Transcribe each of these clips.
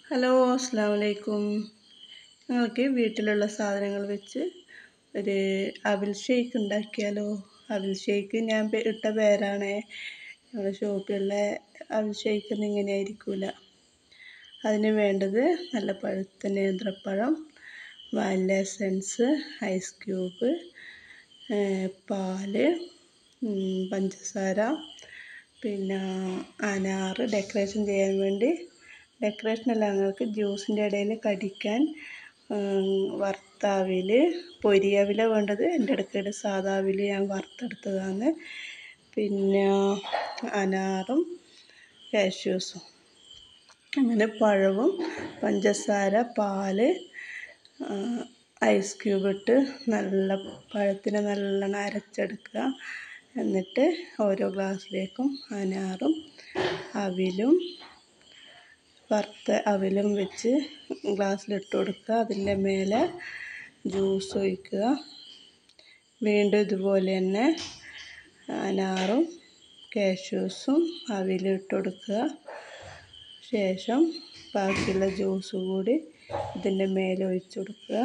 hello അസ്സാം വലൈക്കും ഞങ്ങൾക്ക് വീട്ടിലുള്ള സാധനങ്ങൾ വെച്ച് ഒരു അവിൽ ഷേക്ക് ഉണ്ടാക്കിയാലോ അവിൽ ഷേക്ക് ഞാൻ പേ- ഇട്ട പേരാണ് ഞങ്ങളുടെ ഷോപ്പിലുള്ള അവിൽ ഷേക്ക് ഒന്നും ഇങ്ങനെ ആയിരിക്കില്ല അതിന് വേണ്ടത് നല്ല പഴുത്ത നേന്ത്രപ്പഴം വാനില എസൻസ് ഐസ് ക്യൂബ് ഏഹ് പാല് ഉം, പഞ്ചസാര പിന്നെ അനാറ് ഡെക്കറേഷൻ ചെയ്യാൻ വേണ്ടി ഡെക്കറേഷൻ അല്ല ഞങ്ങൾക്ക് ജ്യൂസിൻ്റെ ഇടയിൽ കടിക്കാൻ ഉം, വറുത്ത അവിൽ പൊരിയവില വേണ്ടത് എൻ്റെ അടുക്കൽ സാധാ അവിൽ ഞാൻ വറുത്തെടുത്തതാണ് പിന്നെ അനാറും കാഷ്യൂസും അങ്ങനെ പഴവും പഞ്ചസാര പാല് ആ, ഐസ് ക്യൂബ് ഇട്ട് നല്ല പഴത്തിനെ നല്ലോണം അരച്ചെടുക്കുക എന്നിട്ട് ഓരോ ഗ്ലാസ്സിലേക്കും അനാറും അവിലും വറുത്ത അവിലും വെച്ച് ഗ്ലാസ്സിലിട്ട് കൊടുക്കുക അതിൻ്റെ മേലെ ജ്യൂസ് ഒഴിക്കുക വീണ്ടും ഇതുപോലെ തന്നെ അനാറും കാഷ്യൂസും അവിലും ഇട്ട് കൊടുക്കുക ശേഷം ബാക്കിയുള്ള ജ്യൂസ് കൂടി ഇതിൻ്റെ മേലെ ഒഴിച്ച് കൊടുക്കുക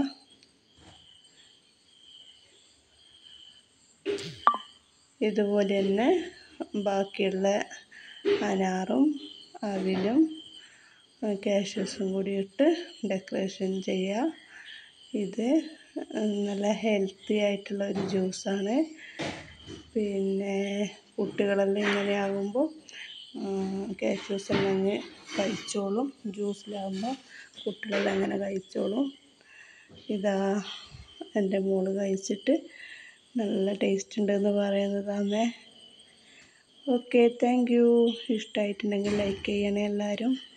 ഇതുപോലെ തന്നെ ബാക്കിയുള്ള അനാറും അവിലും കാഷ്യൂസും കൂടി ഇട്ട് ഡെക്കറേഷൻ ചെയ്യുക ഇത് നല്ല ഹെൽത്തി ആയിട്ടുള്ള ഒരു ജ്യൂസാണ് പിന്നെ കുട്ടികളെല്ലാം ഇങ്ങനെ ആകുമ്പോൾ കാഷ്യൂസ് എല്ലാം അങ്ങ് കഴിച്ചോളും ജ്യൂസിലാകുമ്പോൾ കുട്ടികളെല്ലാം അങ്ങനെ കഴിച്ചോളും ഇതാ എൻ്റെ മോള് കഴിച്ചിട്ട് നല്ല ടേസ്റ്റ് ഉണ്ടെന്ന് പറയുന്നതാണേ ഓക്കെ താങ്ക് യു ഇഷ്ടമായിട്ടുണ്ടെങ്കിൽ ലൈക്ക് ചെയ്യണേ എല്ലാവരും